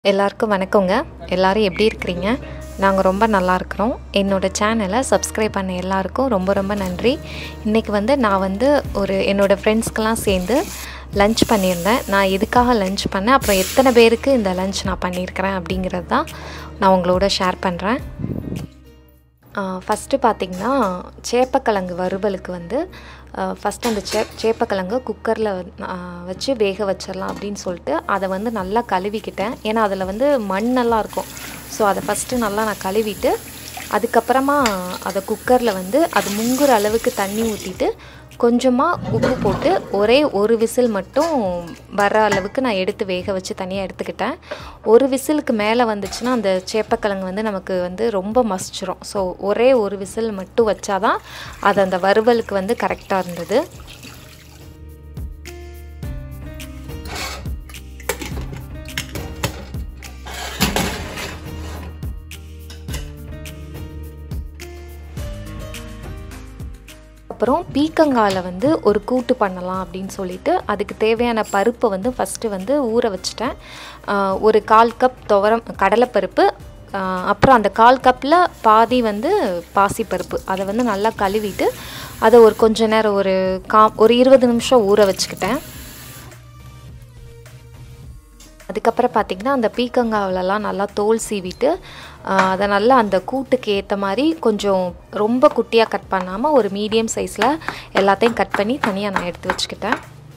எல்லாருக்கும் வணக்கங்க எல்லாரும் எப்படி இருக்கிறீங்க நாங்கள் ரொம்ப நல்லா இருக்கிறோம் என்னோடய சேனலை சப்ஸ்கிரைப் பண்ண எல்லாருக்கும் ரொம்ப ரொம்ப நன்றி இன்றைக்கி வந்து நான் வந்து ஒரு என்னோடய ஃப்ரெண்ட்ஸ்க்கெலாம் சேர்ந்து லஞ்ச் பண்ணியிருந்தேன் நான் எதுக்காக லஞ்ச் பண்ணேன் அப்புறம் எத்தனை பேருக்கு இந்த லஞ்ச் நான் பண்ணியிருக்கிறேன் அப்படிங்கிறது தான் நான் உங்களோட ஷேர் பண்ணுறேன் ஃபஸ்ட்டு பார்த்திங்கன்னா சேப்பக்கிழங்கு வறுவலுக்கு வந்து ஃபஸ்ட்டு அந்த சே சேப்பக்கிழங்கு குக்கரில் வச்சு வேக வச்சிடலாம் அப்படின்னு சொல்லிட்டு அதை வந்து நல்லா கழுவிக்கிட்டேன் ஏன்னா அதில் வந்து மண்ணெல்லாம் இருக்கும் ஸோ அதை ஃபஸ்ட்டு நல்லா நான் கழுவிட்டு அதுக்கப்புறமா அதை குக்கரில் வந்து அது முங்குற அளவுக்கு தண்ணி ஊற்றிட்டு கொஞ்சமாக உப்பு போட்டு ஒரே ஒரு விசில் மட்டும் வர அளவுக்கு நான் எடுத்து வேக வச்சு தனியாக எடுத்துக்கிட்டேன் ஒரு விசிலுக்கு மேலே வந்துச்சுன்னா அந்த சேப்பக்கிழங்கு வந்து நமக்கு வந்து ரொம்ப மசிச்சிரும் ஸோ ஒரே ஒரு விசில் மட்டும் வச்சாதான் அது அந்த வறுவலுக்கு வந்து கரெக்டாக இருந்தது அப்புறம் பீக்கங்காயில் வந்து ஒரு கூட்டு பண்ணலாம் அப்படின்னு சொல்லிட்டு அதுக்கு தேவையான பருப்பை வந்து ஃபஸ்ட்டு வந்து ஊற வச்சுட்டேன் ஒரு கால் கப் துவரம் கடலைப்பருப்பு அப்புறம் அந்த கால் கப்பில் பாதி வந்து பாசிப்பருப்பு அதை வந்து நல்லா கழுவிட்டு அதை ஒரு கொஞ்ச நேரம் ஒரு கா ஒரு இருபது நிமிஷம் ஊற வச்சுக்கிட்டேன் அதுக்கப்புறம் பார்த்திங்கன்னா அந்த பீக்கங்காவிலலாம் நல்லா தோல் சீவிட்டு அதை நல்லா அந்த கூட்டுக்கு ஏற்ற மாதிரி கொஞ்சம் ரொம்ப குட்டியாக கட் பண்ணாமல் ஒரு மீடியம் சைஸில் எல்லாத்தையும் கட் பண்ணி தனியாக நான் எடுத்து வச்சுக்கிட்டேன்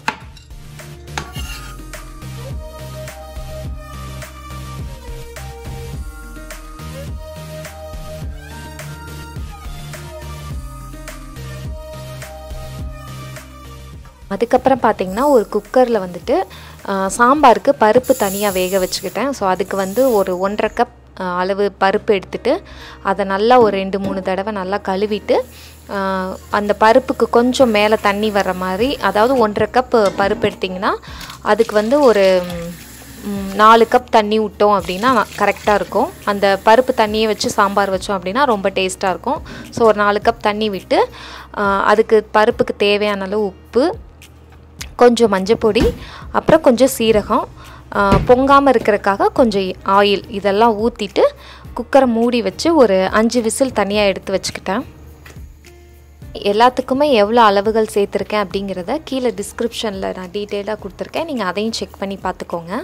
அதுக்கப்புறம் பார்த்திங்கன்னா ஒரு குக்கரில் வந்துட்டு சாம்பாருக்கு பருப்பு தனியாக வேக வச்சுக்கிட்டேன் ஸோ அதுக்கு வந்து ஒரு ஒன்றரை கப் அளவு பருப்பு எடுத்துட்டு அதை நல்லா ஒரு ரெண்டு மூணு தடவை நல்லா கழுவிட்டு அந்த பருப்புக்கு கொஞ்சம் மேலே தண்ணி வர்ற மாதிரி அதாவது ஒன்றரை கப் பருப்பு எடுத்திங்கன்னா அதுக்கு வந்து ஒரு நாலு கப் தண்ணி விட்டோம் அப்படின்னா கரெக்டாக இருக்கும் அந்த பருப்பு தண்ணியை வச்சு சாம்பார் வச்சோம் அப்படின்னா ரொம்ப டேஸ்ட்டாக இருக்கும் ஸோ ஒரு நாலு கப் தண்ணி விட்டு அதுக்கு பருப்புக்கு தேவையான அளவு உப்பு கொஞ்சம் மஞ்சப்பொடி அப்புறம் கொஞ்சம் சீரகம் பொங்காமல் இருக்கிறக்காக கொஞ்சம் ஆயில் இதெல்லாம் ஊற்றிட்டு குக்கரை மூடி வச்சு ஒரு அஞ்சு விசில் தனியாக எடுத்து வச்சுக்கிட்டேன் எல்லாத்துக்குமே எவ்வளோ அளவுகள் சேர்த்துருக்கேன் அப்படிங்கிறத கீழே டிஸ்கிரிப்ஷனில் நான் டீட்டெயிலாக கொடுத்துருக்கேன் நீங்கள் அதையும் செக் பண்ணி பார்த்துக்கோங்க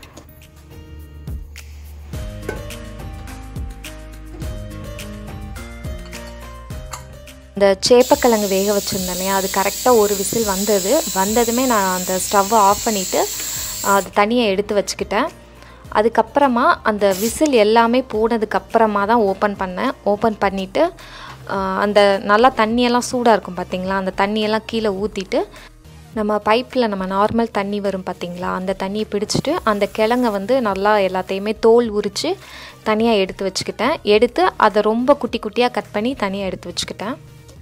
இந்த சேப்பக்கிழங்கு வேக வச்சுருந்தேன் இல்லையா அது கரெக்டாக ஒரு விசில் வந்தது வந்ததுமே நான் அந்த ஸ்டவ்வை ஆஃப் பண்ணிவிட்டு அது தனியாக எடுத்து வச்சுக்கிட்டேன் அதுக்கப்புறமா அந்த விசில் எல்லாமே போனதுக்கப்புறமா தான் ஓப்பன் பண்ணேன் ஓப்பன் பண்ணிவிட்டு அந்த நல்லா தண்ணியெல்லாம் சூடாக இருக்கும் பார்த்திங்களா அந்த தண்ணியெல்லாம் கீழே ஊற்றிட்டு நம்ம பைப்பில் நம்ம நார்மல் தண்ணி வரும் பார்த்திங்களா அந்த தண்ணியை பிடிச்சிட்டு அந்த கிழங்க வந்து நல்லா எல்லாத்தையுமே தோல் உரித்து தனியாக எடுத்து வச்சுக்கிட்டேன் எடுத்து அதை ரொம்ப குட்டி குட்டியாக கட் பண்ணி தனியாக எடுத்து வச்சுக்கிட்டேன்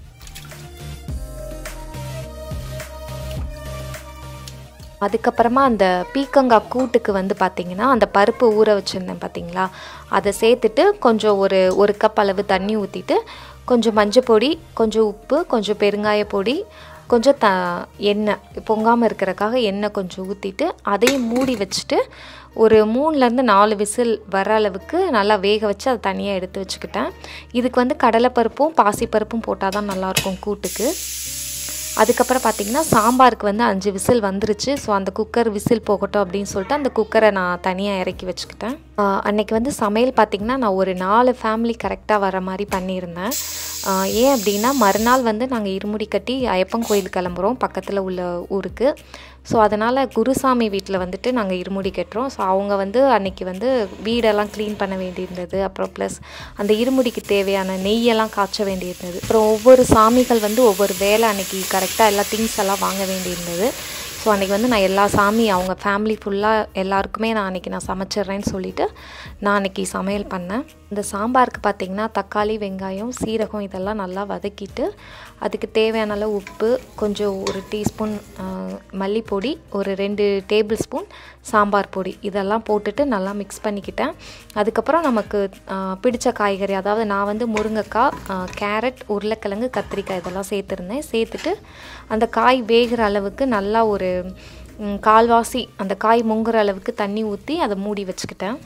அதுக்கப்புறமா அந்த பீக்கங்காய் கூட்டுக்கு வந்து பார்த்திங்கன்னா அந்த பருப்பு ஊற வச்சுருந்தேன் பார்த்திங்களா அதை சேர்த்துட்டு கொஞ்சம் ஒரு ஒரு கப் அளவு தண்ணி ஊற்றிட்டு கொஞ்சம் மஞ்சள் பொடி கொஞ்சம் உப்பு கொஞ்சம் பெருங்காய பொடி கொஞ்சம் த எண்ணெய் பொங்காமல் இருக்கிறக்காக எண்ணெய் கொஞ்சம் ஊற்றிட்டு அதையும் மூடி வச்சுட்டு ஒரு மூணுலேருந்து நாலு விசில் வர அளவுக்கு நல்லா வேக வச்சு அதை தனியாக எடுத்து வச்சுக்கிட்டேன் இதுக்கு வந்து கடலைப்பருப்பும் பாசிப்பருப்பும் போட்டால் தான் நல்லாயிருக்கும் கூட்டுக்கு அதுக்கப்புறம் பார்த்திங்கன்னா சாம்பாருக்கு வந்து அஞ்சு விசில் வந்துருச்சு ஸோ அந்த குக்கர் விசில் போகட்டும் அப்படின்னு சொல்லிட்டு அந்த குக்கரை நான் தனியாக இறக்கி வச்சுக்கிட்டேன் அன்றைக்கி வந்து சமையல் பார்த்திங்கன்னா நான் ஒரு நாலு ஃபேமிலி கரெக்டாக வர மாதிரி பண்ணியிருந்தேன் ஏன் அப்படின்னா மறுநாள் வந்து நாங்கள் இருமுடி கட்டி ஐயப்பன் கோயில் கிளம்புறோம் பக்கத்தில் உள்ள ஊருக்கு ஸோ அதனால் குருசாமி வீட்டில் வந்துட்டு நாங்கள் இருமுடி கட்டுறோம் ஸோ அவங்க வந்து அன்றைக்கி வந்து வீடெல்லாம் க்ளீன் பண்ண வேண்டியிருந்தது அப்புறம் ப்ளஸ் அந்த இருமுடிக்கு தேவையான நெய்யெல்லாம் காய்ச்ச வேண்டியிருந்தது அப்புறம் ஒவ்வொரு சாமிகள் வந்து ஒவ்வொரு வேலை அன்றைக்கி கரெக்டாக எல்லா திங்ஸ் எல்லாம் வாங்க வேண்டியிருந்தது ஸோ அன்றைக்கி வந்து நான் எல்லா சாமி அவங்க ஃபேமிலி ஃபுல்லாக எல்லாருக்குமே நான் அன்றைக்கி நான் சமைச்சிட்றேன்னு சொல்லிவிட்டு நான் அன்றைக்கி சமையல் பண்ணேன் இந்த சாம்பாருக்கு பார்த்திங்கன்னா தக்காளி வெங்காயம் சீரகம் இதெல்லாம் நல்லா வதக்கிட்டு அதுக்கு தேவையான அளவு உப்பு கொஞ்சம் ஒரு டீஸ்பூன் மல்லிப்பொடி ஒரு ரெண்டு டேபிள் ஸ்பூன் சாம்பார் பொடி இதெல்லாம் போட்டுட்டு நல்லா மிக்ஸ் பண்ணிக்கிட்டேன் அதுக்கப்புறம் நமக்கு பிடிச்ச காய்கறி அதாவது நான் வந்து முருங்கைக்காய் கேரட் உருளைக்கிழங்கு கத்திரிக்காய் இதெல்லாம் சேர்த்துருந்தேன் சேர்த்துட்டு அந்த காய் வேகிற அளவுக்கு நல்லா ஒரு ம், கால்வாசி அந்த காய் முங்குற அளவுக்கு தண்ணி ஊற்றி அதை மூடி வச்சுக்கிட்டேன்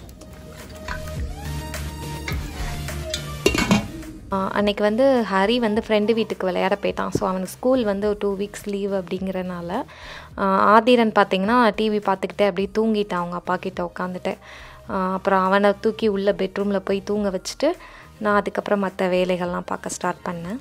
ஆ, அன்னைக்கு வந்து ஹரி வந்து ஃப்ரெண்டு வீட்டுக்கு விளையாட போயிட்டான் ஸோ அவனுக்கு ஸ்கூல் வந்து டூ வீக்ஸ் லீவ் அப்படிங்கிறனால ஆ, ஆதிரன் பார்த்தீங்கன்னா டிவி பார்த்துக்கிட்டே அப்படியே தூங்கிட்டான் அவங்க அப்பா கிட்ட உட்காந்துட்டு அப்புறம் அவனை தூக்கி உள்ள பெட்ரூமில் போய் தூங்க வச்சுட்டு நான் அதுக்கப்புறம் மற்ற வேலைகள்லாம் பார்க்க ஸ்டார்ட் பண்ணேன்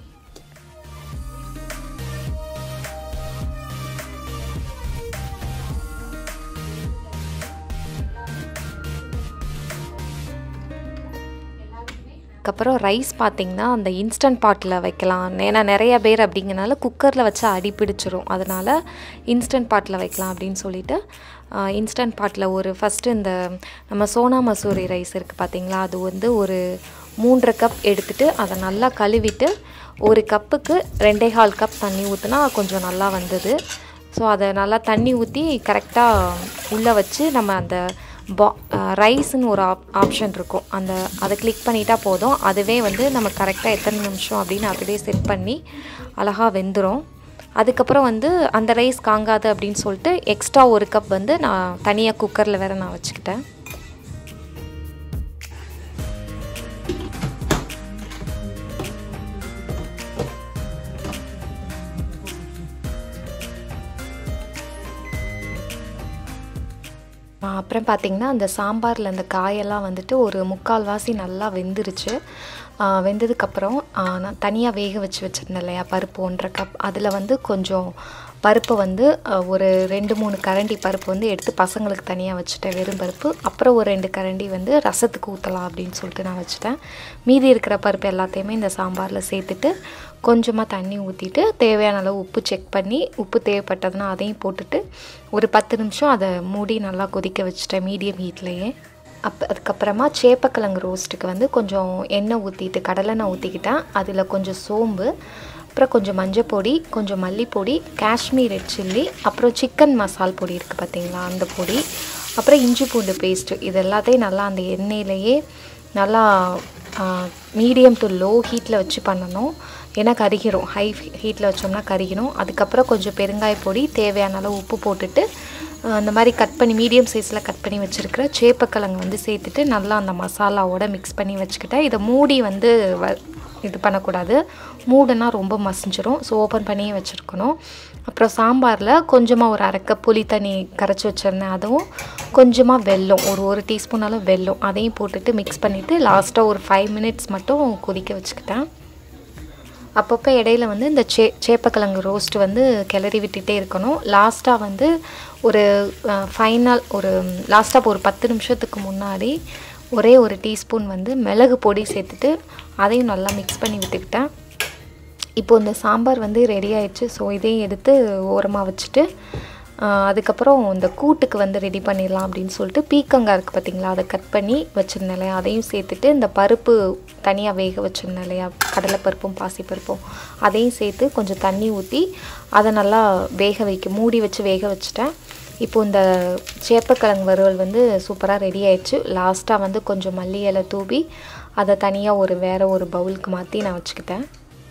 அதுக்கப்புறம் ரைஸ் பார்த்தீங்கன்னா அந்த இன்ஸ்டன்ட் பாட்டில் வைக்கலாம் ஏன்னா நிறைய பேர் அப்படிங்கனால குக்கரில் வச்சா அடி பிடிச்சிரும் அதனால் இன்ஸ்டன்ட் பாட்டில் வைக்கலாம் அப்படின்னு சொல்லிட்டு இன்ஸ்டன்ட் பாட்டில் ஒரு ஃபஸ்ட்டு இந்த நம்ம சோனா மசூரி ரைஸ் இருக்குது பார்த்தீங்களா அது வந்து ஒரு மூன்றரை கப் எடுத்துட்டு அதை நல்லா கழுவிட்டு ஒரு கப்புக்கு ரெண்டே கால் கப் தண்ணி ஊற்றினா கொஞ்சம் நல்லா வந்தது ஸோ அதை நல்லா தண்ணி ஊற்றி கரெக்டாக உள்ளே வச்சு நம்ம அந்த பா ரைஸ்னு ஒரு ஆப் ஆப்ஷன் இருக்கும் அந்த அதை கிளிக் பண்ணிட்டா போதும் அதுவே வந்து நம்ம கரெக்டாக எத்தனை நிமிஷம் அப்படின்னு அதுவே செட் பண்ணி அழகாக வெந்துடும் அதுக்கப்புறம் வந்து அந்த ரைஸ் காங்காது அப்படின்னு சொல்லிட்டு எக்ஸ்ட்ரா ஒரு கப் வந்து நான் தனியாக குக்கரில் வேற நான் வச்சுக்கிட்டேன் ஆ, அப்புறம் பார்த்தீங்கன்னா அந்த சாம்பாரில் அந்த காயெல்லாம் வந்துட்டு ஒரு முக்கால்வாசி நல்லா வெந்துருச்சு ஆ, வெந்ததுக்கப்புறம் ஆ, நான் தனியாக வேக வச்சு வச்சுருந்தேன் இல்லையா பருப்பு ஒன்றரை கப் அதில் வந்து கொஞ்சம் பருப்பை வந்து ஆ, ஒரு ரெண்டு மூணு கரண்டி பருப்பு வந்து எடுத்து பசங்களுக்கு தனியாக வச்சுட்டேன் வெறும் பருப்பு அப்புறம் ஒரு ரெண்டு கரண்டி வந்து ரசத்துக்கு ஊற்றலாம் அப்படின்னு சொல்லிட்டு நான் வச்சுட்டேன் மீதி இருக்கிற பருப்பு எல்லாத்தையுமே இந்த சாம்பாரில் சேர்த்துட்டு கொஞ்சமாக தண்ணி ஊற்றிட்டு தேவையான அளவு உப்பு செக் பண்ணி உப்பு தேவைப்பட்டதுன்னா அதையும் போட்டுட்டு ஒரு பத்து நிமிஷம் அதை மூடி நல்லா கொதிக்க வச்சுட்டேன் மீடியம் ஹீட்லேயே அப்போ அதுக்கப்புறமா சேப்பக்கிழங்கு ரோஸ்ட்டுக்கு வந்து கொஞ்சம் எண்ணெய் ஊற்றிட்டு கடலெண்ணெய் ஊற்றிக்கிட்டேன் அதில் கொஞ்சம் சோம்பு அப்புறம் கொஞ்சம் மஞ்சள் பொடி கொஞ்சம் மல்லிப்பொடி காஷ்மீர் ரெட் சில்லி அப்புறம் சிக்கன் மசால் பொடி இருக்குது பார்த்தீங்களா அந்த பொடி அப்புறம் இஞ்சி பூண்டு பேஸ்ட்டு இது எல்லாத்தையும் நல்லா அந்த எண்ணெயிலேயே நல்லா மீடியம் டு லோ ஹீட்டில் வச்சு பண்ணணும் ஏன்னா கருகிரும் ஹை ஹீட்டில் வச்சோம்னா கருகிரும் அதுக்கப்புறம் கொஞ்சம் பெருங்காய பொடி தேவையான அளவு உப்பு போட்டுட்டு ஆஹ், அந்த மாதிரி கட் பண்ணி மீடியம் சைஸில் கட் பண்ணி வச்சுருக்கிற சேப்பக்கிழங்கு வந்து சேர்த்துட்டு நல்லா அந்த மசாலாவோட மிக்ஸ் பண்ணி வச்சுக்கிட்டேன் இதை மூடி வந்து வ இது பண்ணக்கூடாது மூடுனா ரொம்ப மசிஞ்சிரும் ஸோ ஓப்பன் பண்ணியே வச்சுருக்கணும் அப்புறம் சாம்பாரில் கொஞ்சமாக ஒரு அரை கப் புளி தண்ணி கரைச்சி வச்சுருந்தேன் அதுவும் கொஞ்சமாக வெல்லம் ஒரு ஒரு டீஸ்பூன் அளவு வெல்லம் அதையும் போட்டுட்டு மிக்ஸ் பண்ணிவிட்டு லாஸ்ட்டாக ஒரு ஃபைவ் மினிட்ஸ் மட்டும் கொதிக்க வச்சுக்கிட்டேன் அப்பப்போ இடையில வந்து இந்த சே சேப்பக்கிழங்கு ரோஸ்ட் வந்து கிளறி விட்டுட்டே இருக்கணும் லாஸ்ட்டாக வந்து ஒரு ஃபைனல் ஒரு லாஸ்ட்டாக ஒரு பத்து நிமிஷத்துக்கு முன்னாடி ஒரே ஒரு டீஸ்பூன் வந்து மிளகு பொடி சேர்த்துட்டு அதையும் நல்லா மிக்ஸ் பண்ணி விட்டுக்கிட்டேன் இப்போ இந்த சாம்பார் வந்து ரெடி ஆயிடுச்சு ஸோ இதையும் எடுத்து ஓரமாக வச்சுட்டு ஆஹ், அதுக்கப்புறம் இந்த கூட்டுக்கு வந்து ரெடி பண்ணிடலாம் அப்படின்னு சொல்லிட்டு பீக்கங்காய் இருக்குது பார்த்தீங்களா அதை கட் பண்ணி வச்சுருந்தேன் இல்லையா அதையும் சேர்த்துட்டு இந்த பருப்பு தனியாக வேக வச்சுருந்தேன் இல்லையா கடலைப்பருப்பும் பாசிப்பருப்பும் அதையும் சேர்த்து கொஞ்சம் தண்ணி ஊற்றி அதை நல்லா வேக வைக்க மூடி வச்சு வேக வச்சுட்டேன் இப்போ இந்த சேப்பக்கிழங்கு வறுவல் வந்து சூப்பராக ரெடி ஆயிடுச்சு லாஸ்ட்டாக வந்து கொஞ்சம் மல்லி இலை தூவி அதை தனியாக ஒரு வேறு ஒரு பவுலுக்கு மாற்றி நான் வச்சுக்கிட்டேன்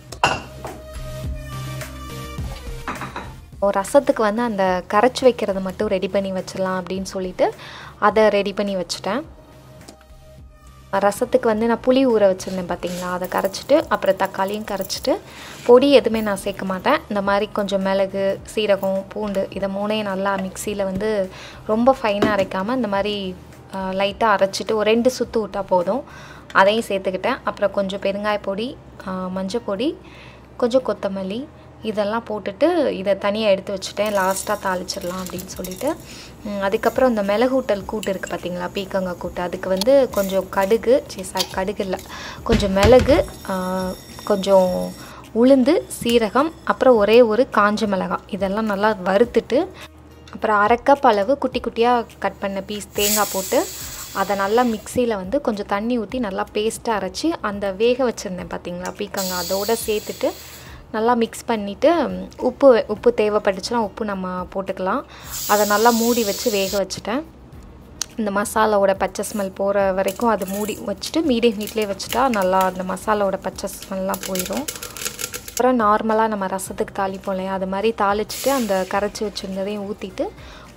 ஒரு ரசத்துக்கு வந்து அந்த கரைச்சி வைக்கிறது மட்டும் ரெடி பண்ணி வச்சிடலாம் அப்படின்னு சொல்லிட்டு அதை ரெடி பண்ணி வச்சுட்டேன் ரசத்துக்கு வந்து நான் புளி ஊற வச்சுருந்தேன் பார்த்தீங்களா அதை கரைச்சிட்டு அப்புறம் தக்காளியும் கரைச்சிட்டு பொடி எதுவுமே நான் சேர்க்க மாட்டேன் இந்த மாதிரி கொஞ்சம் மிளகு சீரகம் பூண்டு இதை மூணையும் நல்லா மிக்சியில் வந்து ரொம்ப ஃபைனாக அரைக்காமல் இந்த மாதிரி லைட்டாக அரைச்சிட்டு ஒரு ரெண்டு சுற்று விட்டால் போதும் அதையும் சேர்த்துக்கிட்டேன் அப்புறம் கொஞ்சம் பெருங்காய பொடி மஞ்சள் பொடி கொஞ்சம் கொத்தமல்லி இதெல்லாம் போட்டுட்டு இதை தனியாக எடுத்து வச்சுட்டேன் லாஸ்ட்டாக தாளிச்சிடலாம் அப்படின்னு சொல்லிட்டு ம், அதுக்கப்புறம் இந்த மிளகூட்டல் கூட்டு இருக்குது பார்த்தீங்களா பீக்கங்காய் கூட்டு அதுக்கு வந்து கொஞ்சம் கடுகு சரி சாரி கடுகு இல்லை கொஞ்சம் மிளகு ஆ, கொஞ்சம் உளுந்து சீரகம் அப்புறம் ஒரே ஒரு காஞ்ச மிளகாய் இதெல்லாம் நல்லா வறுத்துட்டு அப்புறம் அரை கப் அளவு குட்டி குட்டியாக கட் பண்ண பீஸ் தேங்காய் போட்டு அதை நல்லா மிக்சியில் வந்து கொஞ்சம் தண்ணி ஊற்றி நல்லா பேஸ்ட்டாக அரைச்சி அந்த வேக வச்சுருந்தேன் பார்த்தீங்களா பீக்கங்காய் அதோட சேர்த்துட்டு நல்லா மிக்ஸ் பண்ணிவிட்டு உப்பு உப்பு தேவைப்பட்டுச்சுன்னா உப்பு நம்ம போட்டுக்கலாம் அதை நல்லா மூடி வச்சு வேக வச்சுட்டேன் இந்த மசாலாவோட பச்சை ஸ்மெல் போகிற வரைக்கும் அது மூடி வச்சுட்டு மீடியம் ஹீட்லேயே வச்சுட்டா நல்லா அந்த மசாலாவோட பச்சை ஸ்மெல்லாம் போயிடும் அப்புறம் நார்மலாக நம்ம ரசத்துக்கு தாளிப்போம் இல்லையா அது மாதிரி தாளிச்சிட்டு அந்த கரைச்சி வச்சுருந்ததையும் ஊற்றிட்டு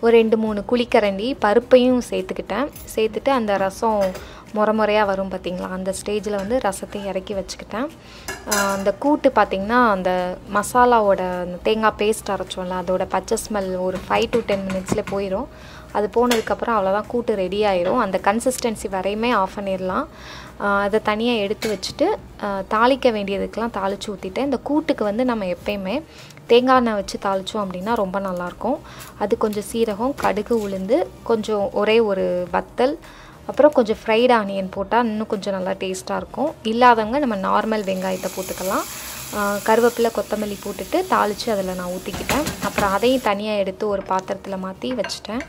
ஒரு ரெண்டு மூணு குழிக்கரண்டி பருப்பையும் சேர்த்துக்கிட்டேன் சேர்த்துட்டு அந்த ரசம் முறை முறையாக வரும் பார்த்திங்களா அந்த ஸ்டேஜில் வந்து ரசத்தையும் இறக்கி வச்சுக்கிட்டேன் ஆஹ் அந்த கூட்டு பார்த்திங்கன்னா அந்த மசாலாவோட அந்த தேங்காய் பேஸ்ட் அரைச்சோம்ல அதோட பச்சை ஸ்மெல் ஒரு ஃபைவ் டு டென் மினிட்ஸில் போயிடும் அது போனதுக்கப்புறம் அவ்வளோதான் கூட்டு ரெடி ஆயிரும் அந்த கன்சிஸ்டன்சி வரையுமே ஆஃப் பண்ணிடலாம் ஆஹ் அதை தனியாக எடுத்து வச்சுட்டு ஆஹ் தாளிக்க வேண்டியதுக்கெலாம் தாளித்து ஊற்றிட்டேன் இந்த கூட்டுக்கு வந்து நம்ம எப்பயுமே தேங்காய் எண்ணெய் வச்சு தாளித்தோம் அப்படின்னா ரொம்ப நல்லாயிருக்கும் அது கொஞ்சம் சீரகம் கடுகு உளுந்து கொஞ்சம் ஒரே ஒரு வத்தல் அப்புறம் கொஞ்சம் ஃப்ரைடு ஆனியன் போட்டால் இன்னும் கொஞ்சம் நல்லா டேஸ்ட்டாக இருக்கும் இல்லாதவங்க நம்ம நார்மல் வெங்காயத்தை போட்டுக்கலாம் ஆஹ் கருவேப்பிலை கொத்தமல்லி போட்டுட்டு தாளித்து அதில் நான் ஊற்றிக்கிட்டேன் அப்புறம் அதையும் தனியாக எடுத்து ஒரு பாத்திரத்தில் மாற்றி வச்சுட்டேன்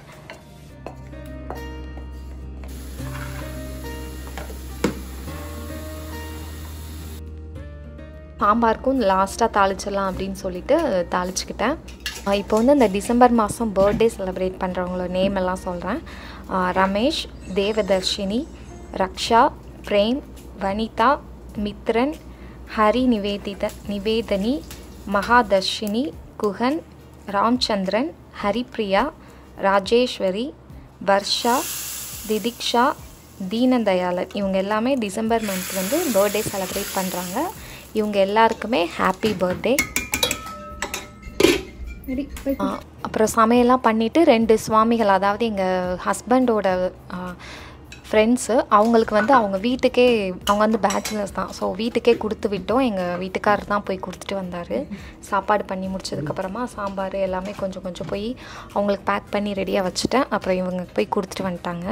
சாம்பாருக்கும் லாஸ்ட்டாக தாளிச்சிடலாம் அப்படின்னு சொல்லிட்டு தாளிச்சுக்கிட்டேன் ஆஹ் இப்போ வந்து இந்த டிசம்பர் மாதம் பர்த்டே செலிப்ரேட் பண்ணுறவங்களோட நேம் எல்லாம் சொல்கிறேன் ரமேஷ் தேவதர்ஷினி ரக்ஷா பிரேம் வனிதா மித்ரன் ஹரி நிவேதித நிவேதனி மகாதர்ஷினி குஹன் ராம்சந்திரன் ஹரிப்ரியா ராஜேஸ்வரி வர்ஷா திதிக்ஷா தீனதயாளன் இவங்க எல்லாமே டிசம்பர் மந்த் வந்து பர்த்டே செலிப்ரேட் பண்ணுறாங்க இவங்க எல்லாருக்குமே ஹாப்பி பர்த்டே அப்புறம் சமையல்லாம் பண்ணிவிட்டு ரெண்டு சுவாமிகள் அதாவது எங்கள் ஹஸ்பண்டோட ஃப்ரெண்ட்ஸு அவங்களுக்கு வந்து அவங்க வீட்டுக்கே அவங்க வந்து பேச்சுலர்ஸ் தான் ஸோ வீட்டுக்கே கொடுத்து விட்டோம் எங்கள் வீட்டுக்காரர் தான் போய் கொடுத்துட்டு வந்தார் சாப்பாடு பண்ணி முடிச்சதுக்கப்புறமா சாம்பார் எல்லாமே கொஞ்சம் கொஞ்சம் போய் அவங்களுக்கு பேக் பண்ணி ரெடியாக வச்சுட்டேன் அப்புறம் இவங்க போய் கொடுத்துட்டு வந்துட்டாங்க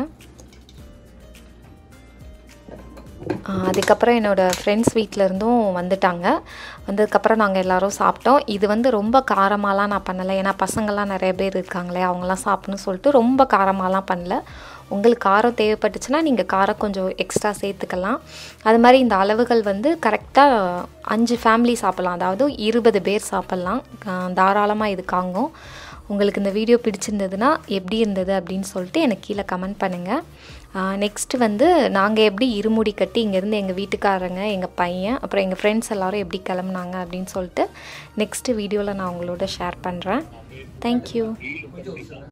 ஆஹ் அதுக்கப்புறம் என்னோடய ஃப்ரெண்ட்ஸ் வீட்டிலேருந்தும் வந்துட்டாங்க வந்ததுக்கப்புறம் நாங்கள் எல்லோரும் சாப்பிட்டோம் இது வந்து ரொம்ப காரமாலாம் நான் பண்ணலை ஏன்னா பசங்கள்லாம் நிறைய பேர் இருக்காங்களே அவங்களாம் சாப்பிட்ணுன்னு சொல்லிட்டு ரொம்ப காரமாலாம் பண்ணல உங்களுக்கு காரம் தேவைப்பட்டுச்சுன்னா நீங்கள் காரம் கொஞ்சம் எக்ஸ்ட்ரா சேர்த்துக்கலாம் அது மாதிரி இந்த அளவுகள் வந்து கரெக்டாக அஞ்சு ஃபேமிலி சாப்பிட்லாம் அதாவது இருபது பேர் சாப்பிட்லாம் தாராளமாக இது காங்கும் உங்களுக்கு இந்த வீடியோ பிடிச்சிருந்ததுன்னா எப்படி இருந்தது அப்படின்னு சொல்லிட்டு எனக்கு கீழே கமெண்ட் பண்ணுங்கள் நெக்ஸ்ட்டு வந்து நாங்கள் எப்படி இருமுடி கட்டி இங்கேருந்து எங்கள் வீட்டுக்காரங்க எங்கள் பையன் அப்புறம் எங்கள் ஃப்ரெண்ட்ஸ் எல்லோரும் எப்படி கிளம்புனாங்க அப்படின்னு சொல்லிட்டு நெக்ஸ்ட்டு வீடியோவில் நான் உங்களோட ஷேர் பண்ணுறேன் தேங்க்யூ